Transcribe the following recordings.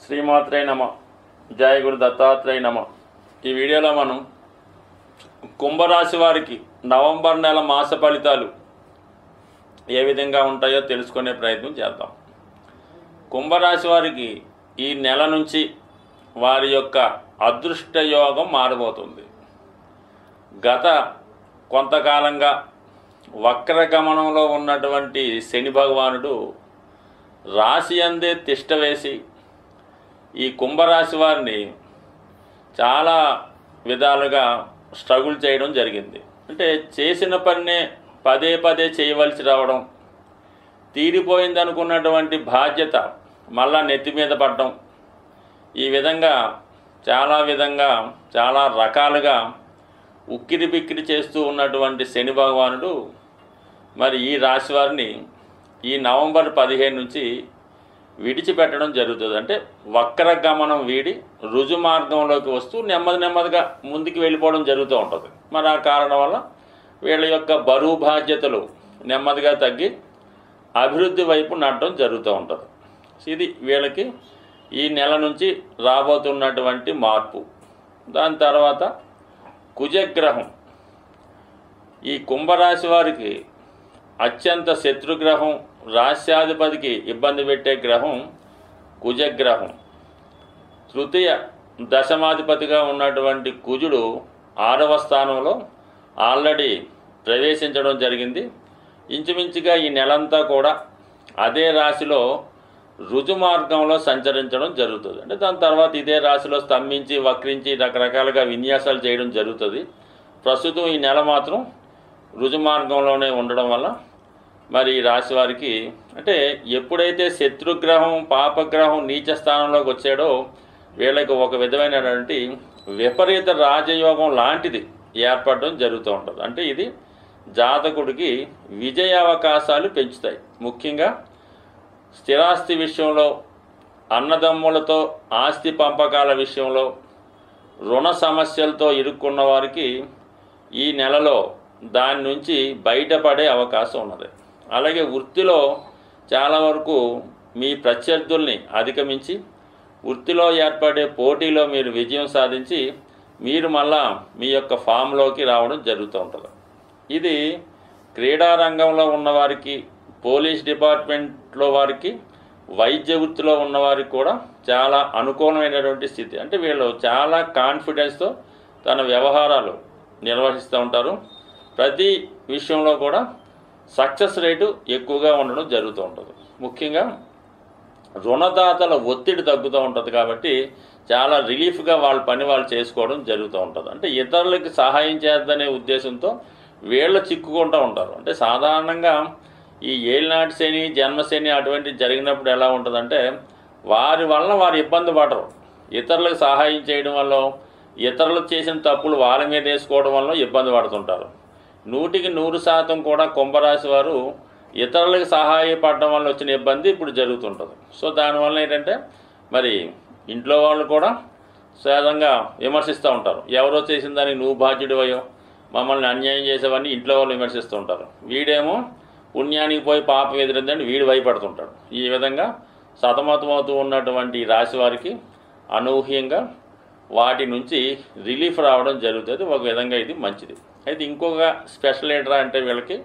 శ్రీమాత్రే నమ జయ గురు దత్తాత్రేయ నమ ఈ వీడియోలో మనం కుంభరాశి వారికి నవంబర్ నెల మాస ఫలితాలు ఏ విధంగా ఉంటాయో తెలుసుకునే ప్రయత్నం చేద్దాం కుంభరాశి వారికి ఈ నెల నుంచి వారి యొక్క అదృష్ట యోగం మారబోతుంది గత కొంతకాలంగా వక్రగమనంలో ఉన్నటువంటి శని భగవానుడు రాశి అందే తిష్ట వేసి ఈ కుంభరాశి వారిని చాలా విధాలుగా స్ట్రగుల్ చేయడం జరిగింది అంటే చేసిన పన్నే పదే పదే చేయవలసి రావడం తీరిపోయింది అనుకున్నటువంటి బాధ్యత మళ్ళా నెత్తి మీద పడడం ఈ విధంగా చాలా విధంగా చాలా రకాలుగా ఉక్కిరి బిక్కిరి చేస్తూ ఉన్నటువంటి శని భగవానుడు మరి ఈ రాశి వారిని ఈ నవంబర్ పదిహేను నుంచి విడిచిపెట్టడం జరుగుతుంది అంటే వక్ర గమనం వీడి రుజు మార్గంలోకి వస్తూ నెమ్మది నెమ్మదిగా ముందుకు వెళ్ళిపోవడం జరుగుతూ ఉంటుంది మరి ఆ కారణం వల్ల వీళ్ళ యొక్క బరువు బాధ్యతలు నెమ్మదిగా తగ్గి అభివృద్ధి వైపు నడడం జరుగుతూ ఉంటుంది ఇది వీళ్ళకి ఈ నెల నుంచి రాబోతున్నటువంటి మార్పు దాని తర్వాత కుజగ్రహం ఈ కుంభరాశి వారికి అత్యంత శత్రుగ్రహం రాశ్యాధిపతికి ఇబ్బంది పెట్టే గ్రహం కుజగ్రహం తృతీయ దశమాధిపతిగా ఉన్నటువంటి కుజుడు ఆరవ స్థానంలో ఆల్రెడీ ప్రవేశించడం జరిగింది ఇంచుమించుగా ఈ నెలంతా కూడా అదే రాశిలో రుజు మార్గంలో సంచరించడం జరుగుతుంది అంటే దాని తర్వాత ఇదే రాశిలో స్తంభించి వక్రించి రకరకాలుగా విన్యాసాలు చేయడం జరుగుతుంది ప్రస్తుతం ఈ నెల మాత్రం రుజు మార్గంలోనే ఉండడం వల్ల మరి ఈ రాశి వారికి అంటే ఎప్పుడైతే శత్రుగ్రహం పాపగ్రహం నీచ స్థానంలోకి వచ్చాడో వీళ్ళకి ఒక విధమైనటువంటి విపరీత రాజయోగం లాంటిది ఏర్పడడం జరుగుతూ ఉంటుంది అంటే ఇది జాతకుడికి విజయ అవకాశాలు పెంచుతాయి ముఖ్యంగా స్థిరాస్తి విషయంలో అన్నదమ్ములతో ఆస్తి పంపకాల విషయంలో రుణ సమస్యలతో ఇరుక్కున్న వారికి ఈ నెలలో దాని నుంచి బయటపడే అవకాశం ఉన్నది అలాగే వృత్తిలో చాలా వరకు మీ ప్రత్యర్థుల్ని అధిగమించి వృత్తిలో ఏర్పడే పోటీలో మీరు విజయం సాధించి మీరు మళ్ళా మీ యొక్క ఫామ్లోకి రావడం జరుగుతూ ఉంటుంది ఇది క్రీడా రంగంలో ఉన్నవారికి పోలీస్ డిపార్ట్మెంట్లో వారికి వైద్య వృత్తిలో ఉన్నవారికి కూడా చాలా అనుకూలమైనటువంటి స్థితి అంటే వీళ్ళు చాలా కాన్ఫిడెన్స్తో తన వ్యవహారాలు నిర్వహిస్తూ ఉంటారు ప్రతి విషయంలో కూడా సక్సెస్ రేటు ఎక్కువగా ఉండడం జరుగుతూ ఉంటుంది ముఖ్యంగా రుణదాతల ఒత్తిడి తగ్గుతూ ఉంటుంది కాబట్టి చాలా రిలీఫ్గా వాళ్ళ పని వాళ్ళు చేసుకోవడం జరుగుతూ ఉంటుంది అంటే ఇతరులకి సహాయం చేద్దనే ఉద్దేశంతో వీళ్ళు చిక్కుకుంటూ ఉంటారు అంటే సాధారణంగా ఈ ఏలినాటి శని జన్మశని అటువంటి జరిగినప్పుడు ఎలా ఉంటుందంటే వారి వలన వారు ఇబ్బంది పడరు ఇతరులకు సహాయం చేయడం వల్ల ఇతరులు చేసిన తప్పులు వాళ్ళ మీద వేసుకోవడం వల్ల ఇబ్బంది పడుతుంటారు నూటికి నూరు శాతం కూడా కుంభరాశి వారు ఇతరులకు సహాయపడడం వల్ల వచ్చిన ఇబ్బంది ఇప్పుడు జరుగుతుంటుంది సో దానివల్ల ఏంటంటే మరి ఇంట్లో వాళ్ళు కూడా సహజంగా విమర్శిస్తూ ఉంటారు ఎవరో చేసిన దానికి నువ్వు బాధ్యుడివయ్యో మమ్మల్ని అన్యాయం చేసేవన్నీ ఇంట్లో వాళ్ళు విమర్శిస్తూ ఉంటారు వీడేమో పుణ్యానికి పోయి పాపం ఎదురిందని వీడు భయపడుతుంటాడు ఈ విధంగా సతమతమవుతూ ఉన్నటువంటి ఈ రాశి వారికి అనూహ్యంగా వాటి నుంచి రిలీఫ్ రావడం జరుగుతుంది ఒక విధంగా ఇది మంచిది అయితే ఇంకొక స్పెషల్ ఏంటరా అంటే వీళ్ళకి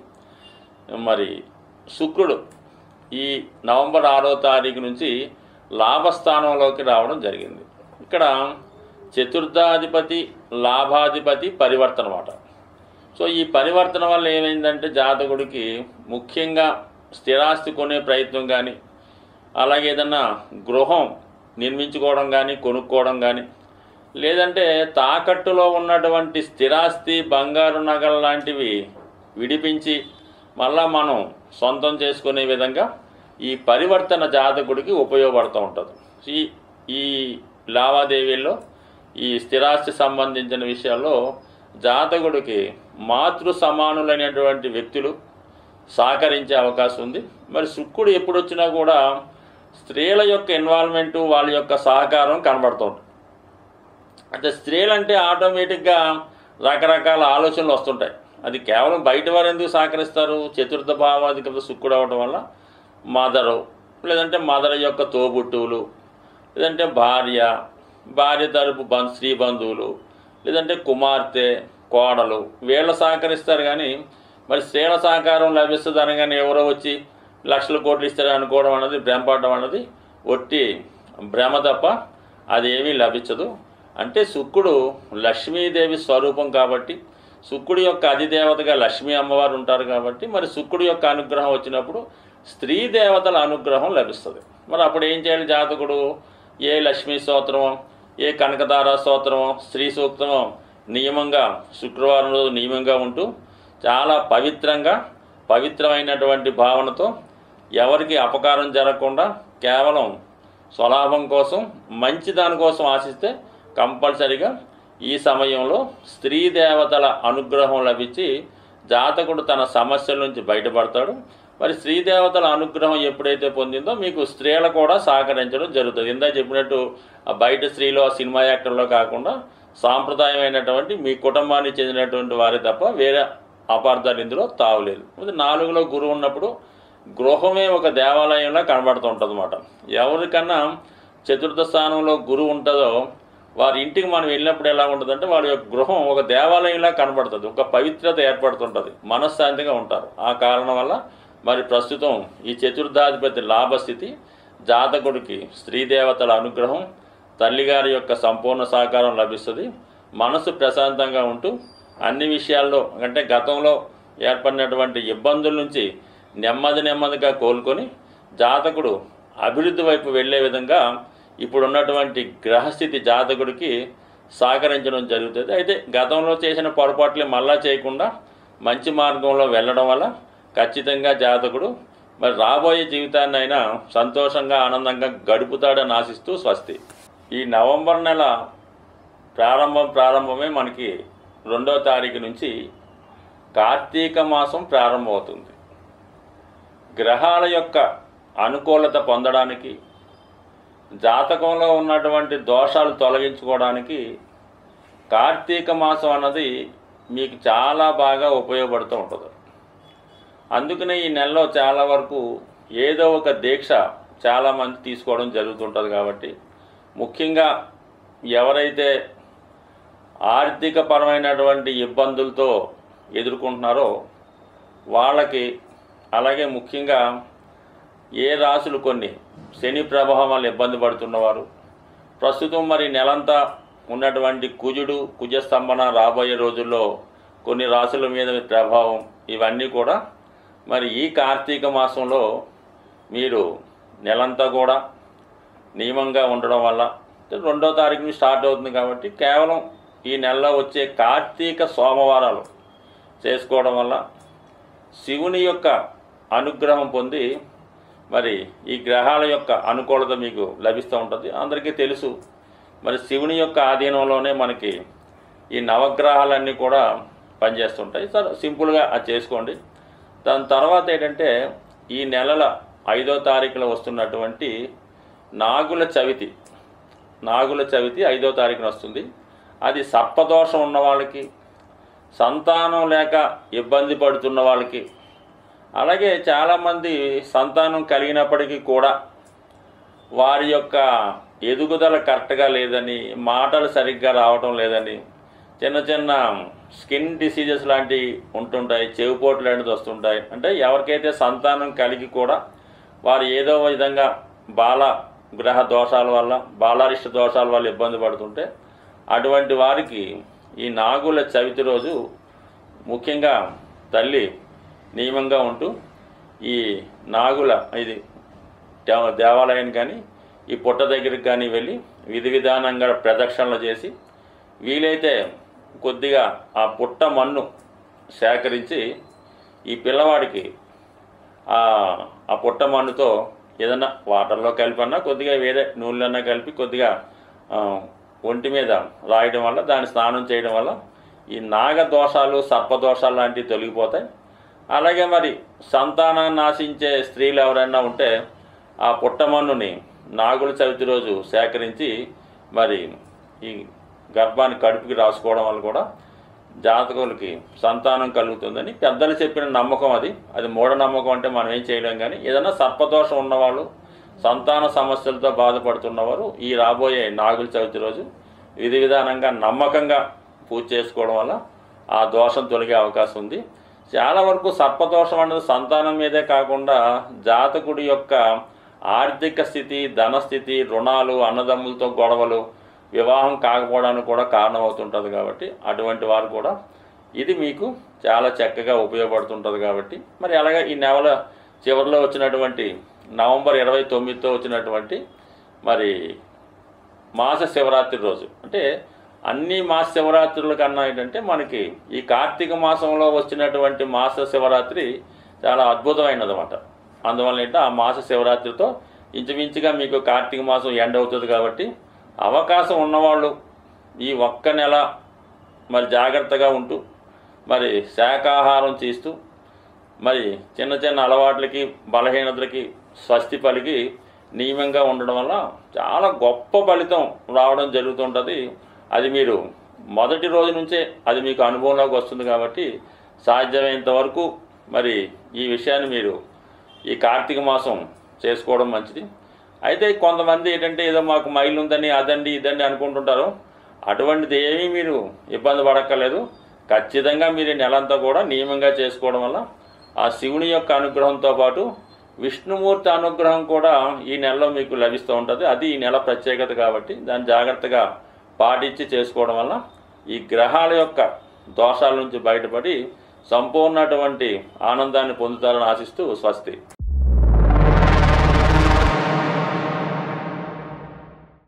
మరి శుక్రుడు ఈ నవంబర్ ఆరో తారీఖు నుంచి లాభస్థానంలోకి రావడం జరిగింది ఇక్కడ చతుర్థాధిపతి లాభాధిపతి పరివర్తన మాట సో ఈ పరివర్తన వల్ల ఏమైందంటే జాతకుడికి ముఖ్యంగా స్థిరాస్తి కొనే ప్రయత్నం కానీ అలాగే ఏదన్నా గృహం నిర్మించుకోవడం కానీ కొనుక్కోవడం కానీ లేదంటే తాకట్టులో ఉన్నటువంటి స్థిరాస్తి బంగారు నగలు లాంటివి విడిపించి మళ్ళా మనం సొంతం చేసుకునే విధంగా ఈ పరివర్తన జాతకుడికి ఉపయోగపడుతూ ఉంటుంది ఈ ఈ లావాదేవీల్లో ఈ స్థిరాస్తి సంబంధించిన విషయాల్లో జాతకుడికి మాతృ సమానులైనటువంటి వ్యక్తులు సహకరించే అవకాశం ఉంది మరి శుక్రుడు ఎప్పుడు వచ్చినా కూడా స్త్రీల యొక్క ఇన్వాల్వ్మెంటు వాళ్ళ యొక్క సహకారం కనబడుతూ ఉంటుంది అంటే స్త్రీలు అంటే ఆటోమేటిక్గా రకరకాల ఆలోచనలు వస్తుంటాయి అది కేవలం బయట వారు ఎందుకు సహకరిస్తారు చతుర్థ భావాధికత శుక్రుడు అవడం వల్ల మదరు లేదంటే మదర్ యొక్క తోబుట్టువులు లేదంటే భార్య భార్య తరపు బం స్త్రీ బంధువులు లేదంటే కుమార్తె కోడలు వీళ్ళు సహకరిస్తారు కానీ మరి స్త్రీల సహకారం లభిస్తుంది అనగానే ఎవరో వచ్చి లక్షల కోట్లు ఇస్తారు అనుకోవడం అన్నది భ్రమపడడం అన్నది ఒట్టి భ్రమ తప్ప అదేమీ లభించదు అంటే శుక్రుడు లక్ష్మీదేవి స్వరూపం కాబట్టి శుక్రుడి యొక్క అధిదేవతగా లక్ష్మీ అమ్మవారు ఉంటారు కాబట్టి మరి శుక్రుడి యొక్క అనుగ్రహం వచ్చినప్పుడు స్త్రీ దేవతల అనుగ్రహం లభిస్తుంది మరి అప్పుడు ఏం చేయాలి జాతకుడు ఏ లక్ష్మీ స్తోత్రమో ఏ కనకదార స్తోత్రమో స్త్రీ సూక్తమో నియమంగా శుక్రవారం రోజు నియమంగా ఉంటూ చాలా పవిత్రంగా పవిత్రమైనటువంటి భావనతో ఎవరికి అపకారం జరగకుండా కేవలం స్వలాభం కోసం మంచి దానికోసం ఆశిస్తే కంపల్సరిగా ఈ సమయంలో స్త్రీ దేవతల అనుగ్రహం లభించి జాతకుడు తన సమస్యల నుంచి బయటపడతాడు మరి స్త్రీ దేవతల అనుగ్రహం ఎప్పుడైతే పొందిందో మీకు స్త్రీలు కూడా సహకరించడం జరుగుతుంది ఇందా చెప్పినట్టు ఆ బయట స్త్రీలో ఆ సినిమా యాక్టర్లో కాకుండా సాంప్రదాయమైనటువంటి మీ కుటుంబానికి చెందినటువంటి వారే తప్ప వేరే అపార్థాలు ఇందులో తావులేదు ఇది నాలుగులో గురువు ఉన్నప్పుడు గృహమే ఒక దేవాలయంలో కనబడుతూ ఉంటుంది అన్నమాట ఎవరికన్నా చతుర్థ స్థానంలో గురువు ఉంటుందో వారి ఇంటికి మనం వెళ్ళినప్పుడు ఎలా ఉంటుందంటే వాళ్ళ యొక్క గృహం ఒక దేవాలయంలా కనబడుతుంది ఒక పవిత్రత ఏర్పడుతుంటుంది మనశ్శాంతిగా ఉంటారు ఆ కారణం వల్ల మరి ప్రస్తుతం ఈ చతుర్థాధిపతి లాభస్థితి జాతకుడికి స్త్రీ దేవతల అనుగ్రహం తల్లిగారి యొక్క సంపూర్ణ సహకారం లభిస్తుంది మనసు ప్రశాంతంగా ఉంటూ అన్ని విషయాల్లో అంటే గతంలో ఏర్పడినటువంటి ఇబ్బందుల నుంచి నెమ్మది నెమ్మదిగా కోలుకొని జాతకుడు అభివృద్ధి వైపు వెళ్ళే విధంగా ఇప్పుడు ఉన్నటువంటి గ్రహస్థితి జాతకుడికి సహకరించడం జరుగుతుంది అయితే గతంలో చేసిన పొరపాట్లు మళ్ళా చేయకుండా మంచి మార్గంలో వెళ్ళడం వల్ల ఖచ్చితంగా జాతకుడు మరి రాబోయే జీవితాన్ని అయినా సంతోషంగా ఆనందంగా గడుపుతాడని ఆశిస్తూ స్వస్తి ఈ నవంబర్ నెల ప్రారంభం ప్రారంభమే మనకి రెండో తారీఖు నుంచి కార్తీక మాసం ప్రారంభమవుతుంది గ్రహాల యొక్క అనుకూలత పొందడానికి జాతకంలో ఉన్నటువంటి దోషాలు తొలగించుకోవడానికి కార్తీక మాసం అన్నది మీకు చాలా బాగా ఉపయోగపడుతూ ఉంటుంది అందుకనే ఈ నెలలో చాలా వరకు ఏదో ఒక దీక్ష చాలామంది తీసుకోవడం జరుగుతుంటుంది కాబట్టి ముఖ్యంగా ఎవరైతే ఆర్థిక పరమైనటువంటి ఇబ్బందులతో ఎదుర్కొంటున్నారో వాళ్ళకి అలాగే ముఖ్యంగా ఏ రాసులు కొన్ని శని ప్రభావం వల్ల ఇబ్బంది పడుతున్నవారు ప్రస్తుతం మరి నెలంతా ఉన్నటువంటి కుజుడు కుజస్తంభన రాబోయే రోజుల్లో కొన్ని రాసుల మీద ప్రభావం ఇవన్నీ కూడా మరి ఈ కార్తీక మాసంలో మీరు నెలంతా కూడా నియమంగా ఉండడం వల్ల రెండో తారీఖు నుంచి స్టార్ట్ అవుతుంది కాబట్టి కేవలం ఈ నెలలో వచ్చే కార్తీక సోమవారాలు చేసుకోవడం వల్ల శివుని యొక్క అనుగ్రహం పొంది మరి ఈ గ్రహాల యొక్క అనుకూలత మీకు లభిస్తూ ఉంటుంది అందరికీ తెలుసు మరి శివుని యొక్క ఆధీనంలోనే మనకి ఈ నవగ్రహాలన్నీ కూడా పనిచేస్తుంటాయి సార్ సింపుల్గా అది చేసుకోండి దాని తర్వాత ఏంటంటే ఈ నెలల ఐదో తారీఖులో వస్తున్నటువంటి నాగుల చవితి నాగుల చవితి ఐదో తారీఖున వస్తుంది అది సర్పదోషం ఉన్న వాళ్ళకి సంతానం లేక ఇబ్బంది పడుతున్న వాళ్ళకి అలాగే చాలామంది సంతానం కలిగినప్పటికీ కూడా వారి యొక్క ఎదుగుదల కరెక్ట్గా లేదని మాటలు సరిగ్గా రావటం లేదని చిన్న చిన్న స్కిన్ డిసీజెస్ లాంటివి ఉంటుంటాయి చెవిపోట్లు లాంటివి వస్తుంటాయి అంటే ఎవరికైతే సంతానం కలిగి కూడా వారు ఏదో విధంగా బాల గ్రహ దోషాల వల్ల బాలారిష్ట దోషాల వల్ల ఇబ్బంది పడుతుంటే అటువంటి వారికి ఈ నాగుల చవితి రోజు ముఖ్యంగా తల్లి నియమంగా ఉంటూ ఈ నాగుల ఇది దేవ- దేవాలయం కానీ ఈ పుట్ట దగ్గరికి కానీ వెళ్ళి విధి విధానంగా ప్రదక్షిణలు చేసి వీలైతే కొద్దిగా ఆ పుట్ట మన్ను సేకరించి ఈ పిల్లవాడికి ఆ ఆ పుట్ట మన్నుతో ఏదైనా వాటర్లో కలిపన్నా కొద్దిగా వేరే నూనెలన్నా కలిపి కొద్దిగా ఆ, ఒంటి మీద రాయడం వల్ల దాన్ని స్నానం చేయడం వల్ల ఈ నాగ దోషాలు సర్పదోషాలు లాంటివి తొలగిపోతాయి అలాగే మరి సంతానాన్ని నాశించే స్త్రీలు ఎవరైనా ఉంటే ఆ పుట్టమన్నుని నాగుల చవితి రోజు సేకరించి మరి ఈ గర్భాన్ని కడుపుకి రాసుకోవడం వల్ల కూడా జాతకులకి సంతానం కలుగుతుందని పెద్దలు చెప్పిన నమ్మకం అది అది మూఢనమ్మకం అంటే మనం ఏం చేయలేం కానీ ఏదైనా సర్పదోషం ఉన్నవాళ్ళు సంతాన సమస్యలతో బాధపడుతున్నవారు ఈ రాబోయే నాగుల చవితి రోజు విధి విధానంగా నమ్మకంగా పూజ చేసుకోవడం వల్ల ఆ దోషం తొలగే అవకాశం ఉంది చాలా వరకు సర్పదోషం అనేది సంతానం మీదే కాకుండా జాతకుడి యొక్క ఆర్థిక స్థితి ధనస్థితి రుణాలు అన్నదమ్ములతో గొడవలు వివాహం కాకపోవడానికి కూడా కారణమవుతుంటుంది కాబట్టి అటువంటి వారు కూడా ఇది మీకు చాలా చక్కగా ఉపయోగపడుతుంటుంది కాబట్టి మరి అలాగే ఈ నెల చివరిలో వచ్చినటువంటి నవంబర్ ఇరవై తొమ్మిదితో వచ్చినటువంటి మరి మాస శివరాత్రి రోజు అంటే అన్ని మాస శివరాత్రుల కన్నా ఏంటంటే మనకి ఈ కార్తీక మాసంలో వచ్చినటువంటి మాస శివరాత్రి చాలా అద్భుతమైనది అనమాట అందువల్ల ఏంటంటే ఆ మాస శివరాత్రితో ఇంచుమించుగా మీకు కార్తీక మాసం ఎండ్ అవుతుంది కాబట్టి అవకాశం ఉన్నవాళ్ళు ఈ ఒక్క నెల మరి జాగ్రత్తగా ఉంటూ మరి శాకాహారం చేస్తూ మరి చిన్న చిన్న అలవాట్లకి బలహీనతలకి స్వస్తి పలికి నియమంగా ఉండడం వల్ల చాలా గొప్ప ఫలితం రావడం జరుగుతుంటుంది అది మీరు మొదటి రోజు నుంచే అది మీకు అనుభవంలోకి వస్తుంది కాబట్టి సాధ్యమైనంత వరకు మరి ఈ విషయాన్ని మీరు ఈ కార్తీక మాసం చేసుకోవడం మంచిది అయితే కొంతమంది ఏంటంటే ఏదో మాకు మైలు ఉందని అదండి ఇదండి అనుకుంటుంటారు అటువంటిది ఏమీ మీరు ఇబ్బంది పడక్కర్లేదు ఖచ్చితంగా మీరు ఈ నెలంతా కూడా నియమంగా చేసుకోవడం వల్ల ఆ శివుని యొక్క అనుగ్రహంతో పాటు విష్ణుమూర్తి అనుగ్రహం కూడా ఈ నెలలో మీకు లభిస్తూ ఉంటుంది అది ఈ నెల ప్రత్యేకత కాబట్టి దాన్ని జాగ్రత్తగా పాటించి చేసుకోవడం వల్ల ఈ గ్రహాల యొక్క దోషాల నుంచి బయటపడి సంపూర్ణటువంటి ఆనందాన్ని పొందుతారని ఆశిస్తూ స్వస్తి